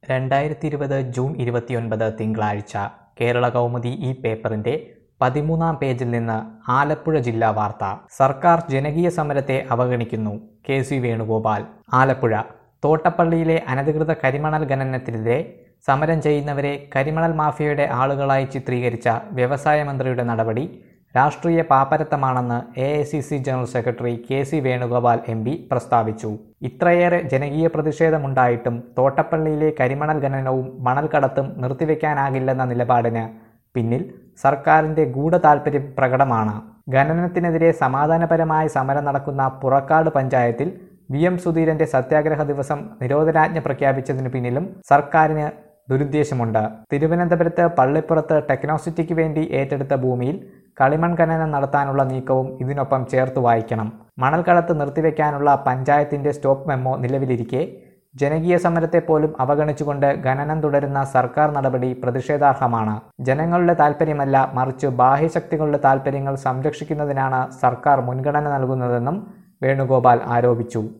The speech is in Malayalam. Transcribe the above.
രണ്ടായിരത്തി ഇരുപത് ജൂൺ ഇരുപത്തിയൊൻപത് തിങ്കളാഴ്ച കേരള കൗമുദി ഈ പേപ്പറിന്റെ പതിമൂന്നാം പേജിൽ നിന്ന് ആലപ്പുഴ ജില്ലാ വാർത്ത സർക്കാർ ജനകീയ സമരത്തെ അവഗണിക്കുന്നു കെ സി വേണുഗോപാൽ ആലപ്പുഴ തോട്ടപ്പള്ളിയിലെ അനധികൃത കരിമണൽ ഖനനത്തിനെതിരെ സമരം ചെയ്യുന്നവരെ കരിമണൽ മാഫിയയുടെ ആളുകളായി ചിത്രീകരിച്ച വ്യവസായ മന്ത്രിയുടെ നടപടി രാഷ്ട്രീയ പാപ്പരത്തമാണെന്ന് A I C C general secretary K C Venugopal M P പ്രസ്താവിച്ചു ഇത്രയേറെ ജനകീയ പ്രതിഷേധമുണ്ടായിട്ടും തോട്ടപ്പള്ളിയിലെ കരിമണൽ ഖനനവും മണൽ കടത്തും നിർത്തിവെക്കാനാകില്ലെന്ന നിലപാടിന് പിന്നിൽ സർക്കാരിന്റെ ഗൂഢതാൽപര്യം പ്രകടമാണ് ഖനനത്തിനെതിരെ സമാധാനപരമായ സമരം നടക്കുന്ന പുറക്കാട് പഞ്ചായത്തിൽ വി എം സുധീരന്റെ സത്യാഗ്രഹ ദിവസം നിരോധനാജ്ഞ പ്രഖ്യാപിച്ചതിനു പിന്നിലും സർക്കാരിന് ദുരുദ്ദേശമുണ്ട് തിരുവനന്തപുരത്ത് പള്ളിപ്പുറത്ത് ടെക്നോസിറ്റിക്ക് വേണ്ടി ഏറ്റെടുത്ത ഭൂമിയിൽ കളിമൺ ഖനനം നടത്താനുള്ള നീക്കവും ഇതിനൊപ്പം ചേർത്ത് വായിക്കണം മണൽക്കടത്ത് നിർത്തിവെക്കാനുള്ള പഞ്ചായത്തിന്റെ സ്റ്റോപ്പ് മെമ്മോ നിലവിലിരിക്കെ ജനകീയ സമരത്തെ പോലും അവഗണിച്ചുകൊണ്ട് ഖനനം തുടരുന്ന സർക്കാർ നടപടി പ്രതിഷേധാർഹമാണ് ജനങ്ങളുടെ താൽപ്പര്യമല്ല മറിച്ച് ബാഹ്യശക്തികളുടെ താൽപ്പര്യങ്ങൾ സംരക്ഷിക്കുന്നതിനാണ് സർക്കാർ മുൻഗണന നൽകുന്നതെന്നും വേണുഗോപാൽ ആരോപിച്ചു